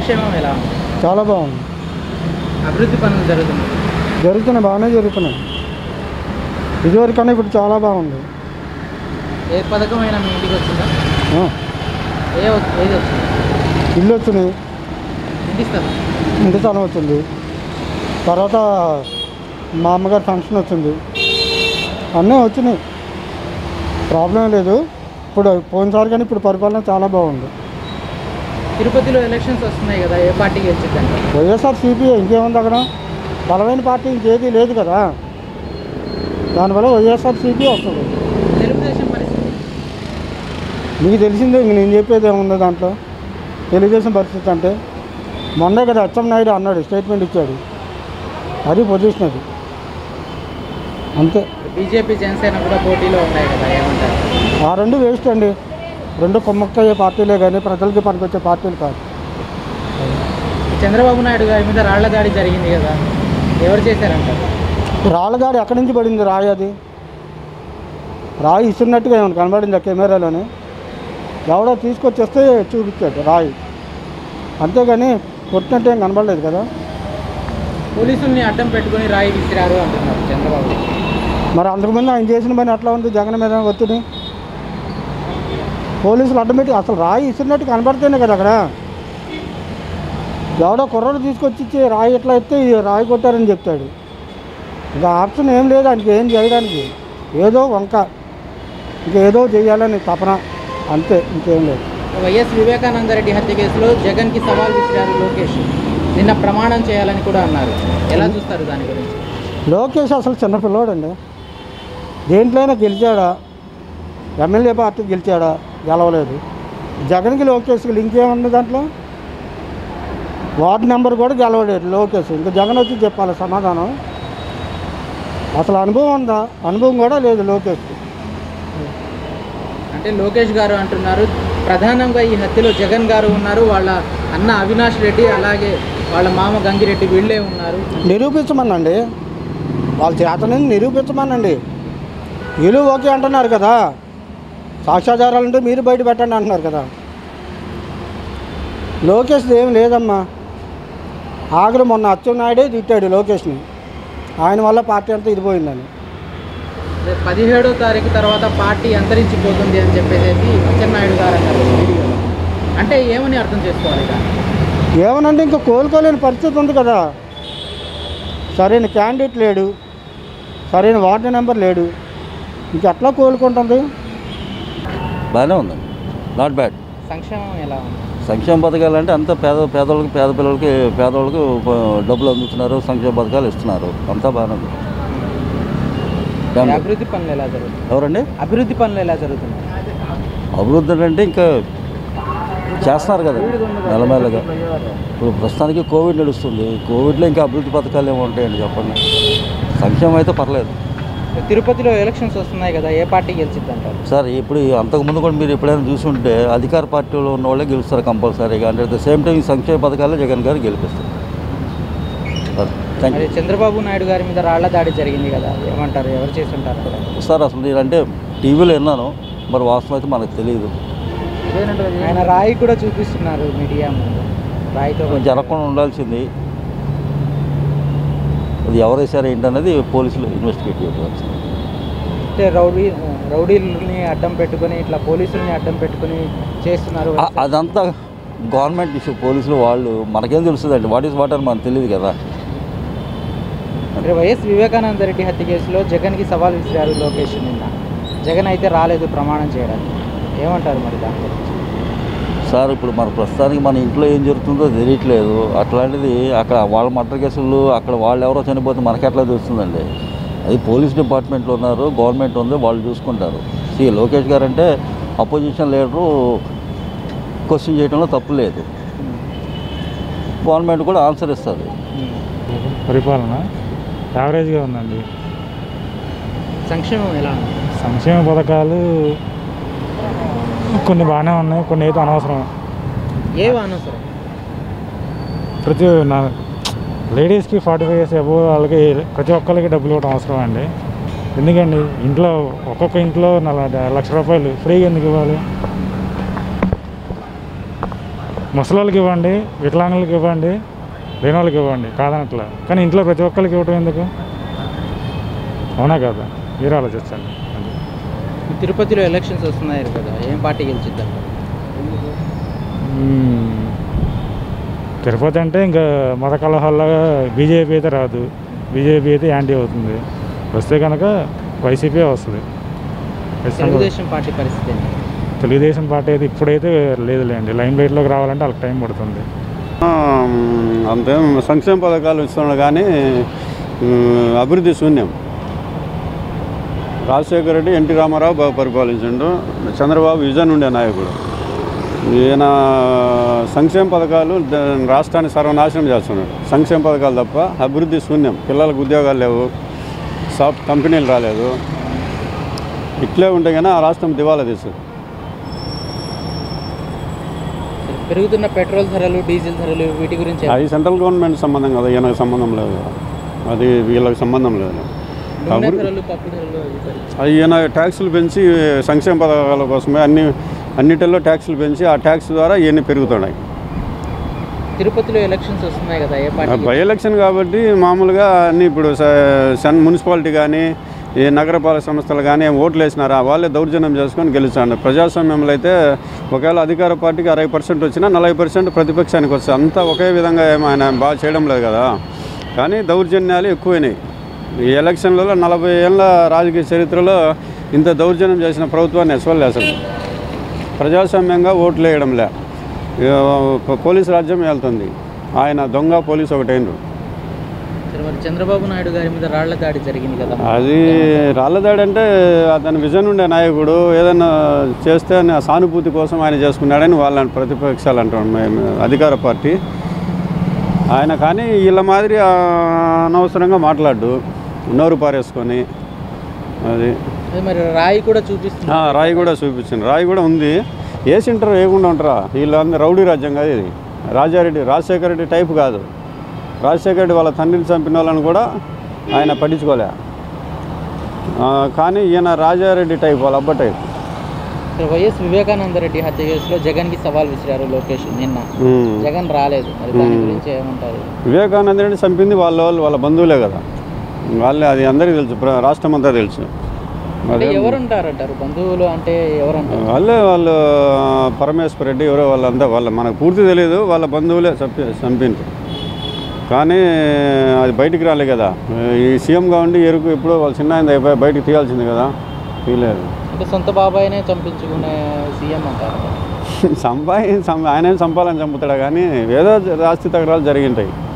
సంక్షేమం ఎలా ఉంది చాలా బాగుంది అభివృద్ధి పనులు జరుగుతున్నాయి జరుగుతున్నాయి బాగానే జరుగుతున్నాయి ఇదివరకన్నా ఇప్పుడు చాలా బాగుంది ఏ పథకం అయినా మీ ఇంటికి వచ్చిందా ఆ, ఏ వ- ఏది వచ్చింది ఇల్లు వచ్చినాయి ఇంటి స్థలం ఇంటి స్థలం వచ్చింది తర్వాత మా అమ్మగారి ఫంక్షన్ వచ్చింది అన్నీ వచ్చినాయి ప్రాబ్లం లేదు ఇప్పుడు పోయినసారి కానీ ఇప్పుడు పరిపాలన చాలా బాగుంది తిరుపతిలో ఎలక్షన్స్ వస్తున్నాయి కదా ఏ పార్టీ గెలిచిద్దంట వైఎస్ఆర్ సిపి ఇంకేముంది అక్కడ బలమైన పార్టీ ఇంకేది లేదు కదా దానివల్ల వైఎస్ఆర్ సిపి వస్తుంది తెలుగుదేశం పరిస్థితి మీకు తెలిసిందే ఇంక నేను చెప్పేది ఏముంది దాంట్లో తెలుగుదేశం పరిస్థితి అంటే మొన్నే కదా అచ్చెన్నాయుడు అన్నాడు స్టేట్మెంట్ ఇచ్చాడు అది పొజిషన్ అది అంతే బీజేపీ జనసేన కూడా పోటీలో ఉన్నాయి కదా ఏమంటారు ఆ రెండు వేస్ట్ అండి రెండు కొమ్మక్కయ్యే పార్టీలే కానీ ప్రజలకి పనికొచ్చే పార్టీలు కాదు చంద్రబాబు నాయుడు గారి మీద రాళ్ల దాడి జరిగింది కదా ఎవరు చేశారంటారు రాళ్ళదాడి ఎక్కడి నుంచి పడింది రాయి అది రాయి ఇస్తున్నట్టుగా ఏమైనా కనబడింది ఆ కెమెరాలోనే ఎవడో తీసుకొచ్చేస్తే చూపించాడు రాయి అంతేగాని కొట్టినట్టు ఏం కనబడలేదు కదా పోలీసుల్ని అడ్డం పెట్టుకొని రాయి విసిరారు అంటున్నారు చంద్రబాబు మరి అంతకుముందు ఆయన చేసిన పని ఎట్లా ఉంది జగన్ మీద ఒత్తిడి పోలీసులు అడ్డం పెట్టి అసలు రాయి ఇస్తున్నట్టు కనబడితేనే కదా అక్కడ ఎవడో కుర్రోడు తీసుకొచ్చి ఇచ్చి రాయి ఎట్లా ఎత్తే ఈ రాయి కొట్టారని చెప్తాడు ఇంకా ఆప్షన్ ఏం లేదు ఆయనకి ఏం చేయడానికి ఏదో వంక ఇంకేదో చేయాలని తపన అంతే ఇంకేం లేదు వైఎస్ వివేకానంద రెడ్డి హత్య కేసులో జగన్కి సవాల్ విసిరారు లోకేష్ నిన్న ప్రమాణం చేయాలని కూడా అన్నారు ఎలా చూస్తారు దాని గురించి లోకేష్ అసలు చిన్నపిల్లోడు అండి దేంట్లోనే గెలిచాడా ఎమ్మెల్యే పార్టీ గెలిచాడా గెలవలేదు జగన్కి లోకేష్కి లింక్ ఏముంది దాంట్లో వార్డు నెంబర్ కూడా గెలవలేదు లోకేష్ ఇంకా జగన్ వచ్చి చెప్పాలి సమాధానం అసలు అనుభవం ఉందా అనుభవం కూడా లేదు లోకేష్కి అంటే లోకేష్ గారు అంటున్నారు ప్రధానంగా ఈ హత్యలో జగన్ గారు ఉన్నారు వాళ్ళ అన్న అవినాష్ రెడ్డి అలాగే వాళ్ళ మామ గంగిరెడ్డి వీళ్ళే ఉన్నారు నిరూపించమనండి వాళ్ళ చేతని నిరూపించమనండి వీళ్ళు ఓకే అంటున్నారు కదా సాక్ష్యాధారాలుంటే మీరు బయట పెట్టండి అంటున్నారు కదా లోకేష్ది ఏం లేదమ్మా ఆఖరి మొన్న అచ్చెన్నాయుడే తిట్టాడు లోకేష్ని ఆయన వల్ల పార్టీ అంతా ఇదిపోయిందని రేపు పదిహేడో తారీఖు తర్వాత పార్టీ అంతరించిపోతుంది అని చెప్పేసి అచ్చెన్నాయుడు గారు అన్నారు వీడియోలో అంటే ఏమని అర్థం చేసుకోవాలి ఇక ఏమనంటే ఇంకా కోలుకోలేని పరిస్థితి ఉంది కదా సరైన క్యాండిడేట్ లేడు సరైన వార్డు నెంబర్ లేడు ఇంకెట్లా కోలుకుంటుంది బాగానే ఉందండి నాట్ బ్యాడ్ సంక్షేమం ఎలా ఉంది సంక్షేమ పథకాలు అంటే అంతా పేద పేదవాళ్ళకి పేద పిల్లలకి పేదవాళ్ళకి ఆ, డబ్బులు అందుతున్నారు సంక్షేమ పథకాలు ఇస్తున్నారు అంతా బాగానే ఉంది ఈ ఏం- అభివృద్ధి పనులు ఎలా జరుగుతుంది ఎవరండి అభివృద్ధి పనులు ఎలా జరుగుతున్నాయి అభివృద్ధి అంటే ఇంకా చేస్తున్నారు కదా మెల్లమెల్లగా ఇప్పుడు ప్రస్తుతానికి కోవిడ్ నడుస్తుంది కోవిడ్లో ఇంకా అభివృద్ధి పథకాలు ఏమి ఉంటాయండి చెప్పండి సంక్షేమం అయితే పర్లేదు తిరుపతిలో ఎలక్షన్స్ వస్తున్నాయి కదా ఏ పార్టీ గెలిచిద్ది అంటారు సార్ ఇప్పుడు అంతకుముందు కూడా మీరు ఎప్పుడైనా చూసుంటే అధికార పార్టీలో ఉన్న వాళ్ళే గెలుస్తారు కంపల్సరీగా అంటే అట్ ద సేమ్ టైం ఈ సంక్షేమ పథకాలే జగన్ గారు గెలిపిస్తారు థ్యాంక్ మరి యూ చంద్రబాబు నాయుడు గారి మీద రాళ్ల దాడి జరిగింది కదా ఏమంటారు ఎవరు చేసి ఉంటారు అక్కడ సార్ అసలు నేనంటే టీవీలో విన్నాను మరి వాస్తవం అయితే మనకు తెలియదు ఆయన రాయి కూడా చూపిస్తున్నారు మీడియా ముందు రాయితో జరగకుండా ఉండాల్సింది అది ఎవరు వేశారు ఏంటనేది పోలీసులు ఇన్వెస్టిగేట్ చేయవచ్చు అంటే రౌడీ రౌడీలని అడ్డం పెట్టుకొని ఇట్లా పోలీసుల్ని అడ్డం పెట్టుకొని చేస్తున్నారు ఆ- అదంతా గవర్నమెంట్ ఇష్యూ పోలీసులు వాళ్ళు మనకేం తెలుస్తుందండి వాట్ ఈస్ వాట్ అని మనకు తెలియదు కదా మరి వైఎస్ వివేకానంద రెడ్డి హత్య కేసులో జగన్కి సవాల్ విసిరారు లోకేష్ నిన్న జగన్ అయితే రాలేదు ప్రమాణం చేయడానికి ఏమంటారు మరి దాని గురించి సార్ ఇప్పుడు మన ప్రస్తుతానికి మన ఇంట్లో ఏం జరుగుతుందో తెలియట్లేదు అట్లాంటిది అక్కడ వాళ్ళ మర్డర్ కేసులు అక్కడ వాళ్ళు ఎవరో చనిపోతే మనకి ఎట్లా తెలుస్తుందండి అది పోలీస్ డిపార్ట్మెంట్లో ఉన్నారు గవర్నమెంట్ ఉంది వాళ్ళు చూసుకుంటారు సి లోకేష్ గారు అంటే అపోజిషన్ లీడరు క్వశ్చన్ చేయడంలో తప్పు లేదు గవర్నమెంట్ కూడా ఆన్సర్ ఇస్తుంది పరిపాలన యావరేజ్గా ఉందండి సంక్షేమం ఎలా ఉంది సంక్షేమ పథకాలు కొన్ని బాగానే ఉన్నాయి కొన్ని అయితే అనవసరం ఏవి అనవసరం ప్రతి నా లేడీస్కి ఫార్టీ ఫైవ్ ఇయర్స్ అబో వాళ్ళకి ప్రతి ఒక్కరికి డబ్బులు ఇవ్వడం అవసరం అండి ఎందుకండి ఇంట్లో ఒక్కొక్క ఇంట్లో నలభై లక్ష రూపాయలు ఫ్రీగా ఎందుకు ఇవ్వాలి ముసలి వాళ్ళకి ఇవ్వండి వికలాంగులకి ఇవ్వండి లేని వాళ్ళకి ఇవ్వండి కాదనట్లా కానీ ఇంట్లో ప్రతి ఒక్కరికి ఇవ్వటం ఎందుకు అవునా కదా మీరు ఆలోచించండి అది. తిరుపతిలో ఎలక్షన్స్ వస్తున్నాయి కదా ఏం పార్టీ గెలిచిద్దాం మ్మ్. తిరుపతి అంటే ఇంకా మత కలహాల్లాగా బీజేపీ అయితే రాదు బీజేపీ అయితే యాంటీ అవుతుంది వస్తే కనుక వైసీపీ వస్తుంది ఖచ్చితంగా తెలుగుదేశం పార్టీ పరిస్థితి ఏంటి తెలుగుదేశం పార్టీ అయితే ఇప్పుడైతే లేదులేండి లైన్ లైట్లోకి రావాలంటే వాళ్ళకి టైం పడుతుంది ఆ, అంతేం సంక్షేమ పథకాలు ఇస్తున్నాడు కానీ ఉమ్, అభివృద్ధి శూన్యం రాజశేఖర రెడ్డి ఎన్టీ రామారావు బాగా పరిపాలించిండు చంద్రబాబు విజన్ ఉండే నాయకుడు ఈయన సంక్షేమ పథకాలు ద- రాష్ట్రాన్ని సర్వనాశనం చేస్తున్నాడు సంక్షేమ పథకాలు తప్ప అభివృద్ధి శూన్యం పిల్లలకు ఉద్యోగాలు లేవు సాఫ్ట్ కంపెనీలు రాలేదు ఇట్లే ఉంటే కానీ ఆ రాష్ట్రం దివాలా తీస్తుంది పెరుగుతున్న పెట్రోల్ ధరలు డీజిల్ ధరలు వీటి గురించి ఏం- అది సెంట్రల్ గవర్నమెంట్ సంబంధం కదా ఈయనకు సంబంధం లేదు అది వీళ్ళకి సంబంధం లేదు నూనె అభివృ- ధరలు పప్పు ధరలు అవి పెరుగుతున్నాయి. అది ఈయన ట్యాక్సులు పెంచి సంక్షేమ పథకాల కోసమే అన్ని అన్నిటిలో ట్యాక్సులు పెంచి ఆ ట్యాక్స్ ద్వారా ఇవన్నీ పెరుగుతున్నాయి తిరుపతిలో ఎలక్షన్స్ వస్తున్నాయి కదా ఏ పార్టీ బై ఎలక్షన్ కాబట్టి మామూలుగా అన్ని ఇప్పుడు స- సన్ మున్సిపాలిటీ కానీ ఈ నగరపాలక సంస్థలు కానీ ఓట్లు వేసినారా వాళ్ళే దౌర్జన్యం చేసుకొని గెలుస్తాడు ప్రజాస్వామ్యంలో అయితే ఒకవేళ అధికార పార్టీకి అరవై పర్సెంట్ వచ్చినా నలభై పర్సెంట్ ప్రతిపక్షానికి వస్తుంది అంతా ఒకే విధంగా ఏమీ ఆయన బాగా చేయడం లేదు కదా కానీ దౌర్జన్యాలు ఎక్కువైనాయి ఈ ఎలక్షన్లలో నలభై ఏళ్ళ రాజకీయ చరిత్రలో ఇంత దౌర్జన్యం చేసిన ప్రభుత్వాన్ని అసలు అసలు ప్రజాస్వామ్యంగా ఓట్లు వేయడంలే ఇక పోలీసు రాజ్యం వెళ్తుంది ఆయన దొంగ పోలీసు ఒకటైనరు సరే మరి చంద్రబాబు నాయుడు గారి మీద రాళ్ల దాడి జరిగింది కదా అది రాళ్ళదాడి అంటే అతని విజన్ ఉండే నాయకుడు ఏదైనా చేస్తే ఆయన సానుభూతి కోసం ఆయన చేసుకున్నాడని వాళ్ళని ప్రతిపక్షాలు అంటాం మేము అధికార పార్టీ ఆయన కానీ వీళ్ళ మాదిరి ఆ, అనవసరంగా మాట్లాడు నోరు పారేసుకొని అది అదే మరి రాయి కూడా చూపిస్తుంది ఆ, రాయి కూడా చూపించింది రాయి కూడా ఉంది వేసింటారు వేయకుండా ఉంటారా వీళ్ళందరూ రౌడీ రాజ్యం కాదు ఇది రాజారెడ్డి రాజశేఖర రెడ్డి టైప్ కాదు రాజశేఖర రెడ్డి వాళ్ళ తండ్రిని చంపిన వాళ్ళని కూడా ఆయన పట్టించుకోలే ఆ, కానీ ఈయన రాజారెడ్డి టైప్ వాళ్ళ అబ్బ టైప్ సరే, వైఎస్ వివేకానంద రెడ్డి హత్య కేసులో జగన్ కి సవాల్ విసిరారు లోకేష్ నిన్న ఉమ్. జగన్ రాలేదు మరి దాని గురించి ఏమంటారు వివేకానంద రెడ్డి చంపింది వాళ్ళ వాళ్ళు వాళ్ళ బంధువులే కదా వాళ్ళే అది అందరికీ తెలుసు ప్ర- రాష్ట్రం అంతా తెలుసు అంటే అదే ఎవరు ఉంటారంటారు బంధువులు అంటే ఎవరు అంటారు వాళ్ళే వాళ్ళు పరమేశ్వర రెడ్డి ఎవరో వాళ్ళంతా వాళ్ళ మనకు పూర్తి తెలియదు వాళ్ళ బంధువులే చంపి చంపిండ్రు కానీ అది బయటికి రాలే కదా ఈ సీఎంగా ఉండి ఎరుకు ఎప్పుడో వాళ్ళ చిన్న ఆయన అయిపోయి బయటికి తీయాల్సింది కదా తీయలేదు అంటే సొంత బాబాయినే చంపించుకునే సీఎం అంటారు సంపాయి ఆయన చంపాలని చంపుతాడా కానీ ఏదో ఆస్తి తగరాలు జరిగింటాయి